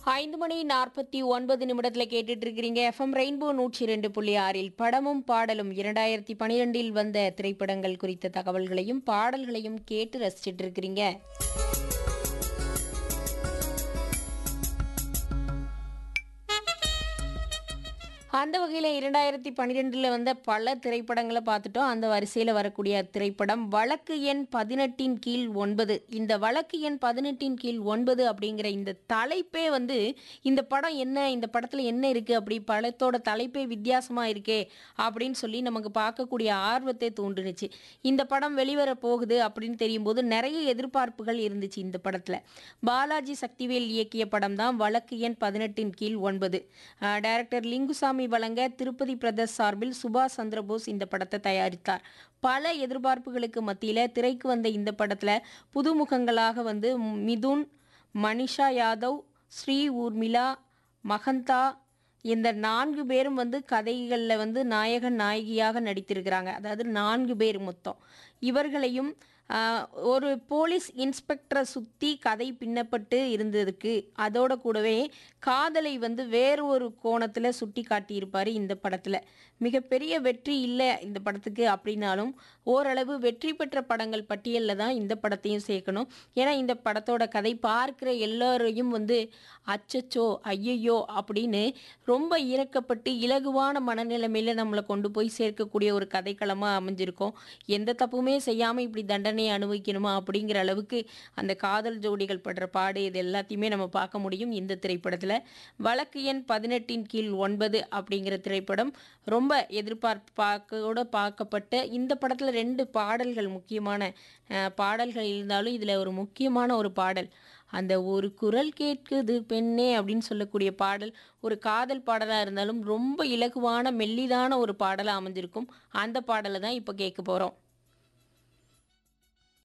ஐந்து மணி நாற்பத்தி ஒன்பது நிமிடத்தில் கேட்டுட்டு இருக்கிறீங்க எஃப்எம் ரெயின்போ நூற்றி ரெண்டு புள்ளி ஆறில் படமும் பாடலும் இரண்டாயிரத்தி பனிரெண்டில் வந்த திரைப்படங்கள் குறித்த தகவல்களையும் பாடல்களையும் கேட்டு ரசிச்சிட்டு இருக்கிறீங்க அந்த வகையில் இரண்டாயிரத்தி பன்னிரெண்டில் வந்த பல திரைப்படங்களை பார்த்துட்டோம் அந்த வரிசையில் வரக்கூடிய திரைப்படம் வழக்கு எண் பதினெட்டின் கீழ் ஒன்பது இந்த வழக்கு எண் பதினெட்டின் கீழ் ஒன்பது அப்படிங்கிற இந்த தலைப்பே வந்து இந்த படம் என்ன இந்த படத்தில் என்ன இருக்குது அப்படி படத்தோட தலைப்பே வித்தியாசமாக இருக்கே அப்படின்னு சொல்லி நமக்கு பார்க்கக்கூடிய ஆர்வத்தை தூண்டுனுச்சு இந்த படம் வெளிவர போகுது அப்படின்னு தெரியும் போது நிறைய எதிர்பார்ப்புகள் இருந்துச்சு இந்த படத்தில் பாலாஜி சக்திவேல் இயக்கிய படம் தான் வழக்கு எண் பதினெட்டின் கீழ் ஒன்பது டைரக்டர் லிங்குசாமி வழங்க திருப்பதி பிரதர்ஸ் சார்பில் சுபாஷ் சந்திரபோஸ் இந்த படத்தை தயாரித்தார் பல எதிர்பார்ப்புகளுக்கு மத்தியில் திரைக்கு வந்த இந்த படத்தில் புதுமுகங்களாக வந்து மிதுன் மனிஷா யாதவ் ஸ்ரீ ஊர்மிளா மகந்தா இந்த நான்கு பேரும் வந்து கதைகளில் வந்து நாயகன் நாயகியாக நடித்திருக்கிறாங்க அதாவது நான்கு பேர் மொத்தம் இவர்களையும் ஆஹ், ஒரு போலீஸ் இன்ஸ்பெக்டரை சுற்றி கதை பின்னப்பட்டு இருந்ததுக்கு அதோட கூடவே காதலை வந்து வேறு ஒரு கோணத்தில் சுட்டி காட்டியிருப்பார் இந்த படத்தில் மிகப்பெரிய வெற்றி இல்லை இந்த படத்துக்கு அப்படின்னாலும் ஓரளவு வெற்றி பெற்ற படங்கள் பட்டியலில் தான் இந்த படத்தையும் சேர்க்கணும் ஏன்னா இந்த படத்தோட கதை பார்க்குற எல்லாரையும் வந்து அச்சச்சோ ஐயையோ அப்படின்னு ரொம்ப இறக்கப்பட்டு இலகுவான மனநிலைமையில நம்மளை கொண்டு போய் சேர்க்கக்கூடிய ஒரு கதைக்களமாக அமைஞ்சிருக்கும் எந்த தப்புமே செய்யாமல் இப்படி தண்டனையை அனுபவிக்கணுமா அப்படிங்கிற அளவுக்கு அந்த காதல் ஜோடிகள் படுற பாடு இது எல்லாத்தையுமே நம்ம பார்க்க முடியும் இந்த திரைப்படத்தில் வழக்கு எண் பதினெட்டின் கீழ் ஒன்பது அப்படிங்கிற திரைப்படம் ரொம்ப எதிர்பார்ப்பாக்கோட பார்க்கப்பட்ட இந்த படத்தில் ரெண்டு பாடல்கள் முக்கியமான அஹ், பாடல்கள் இருந்தாலும் இதில் ஒரு முக்கியமான ஒரு பாடல் அந்த ஒரு குரல் கேட்குது பெண்ணே அப்படின்னு சொல்லக்கூடிய பாடல் ஒரு காதல் பாடலாக இருந்தாலும் ரொம்ப இலகுவான மெல்லிதான ஒரு பாடலாக அமைஞ்சிருக்கும் அந்த பாடலை தான் இப்போ கேட்க போகிறோம்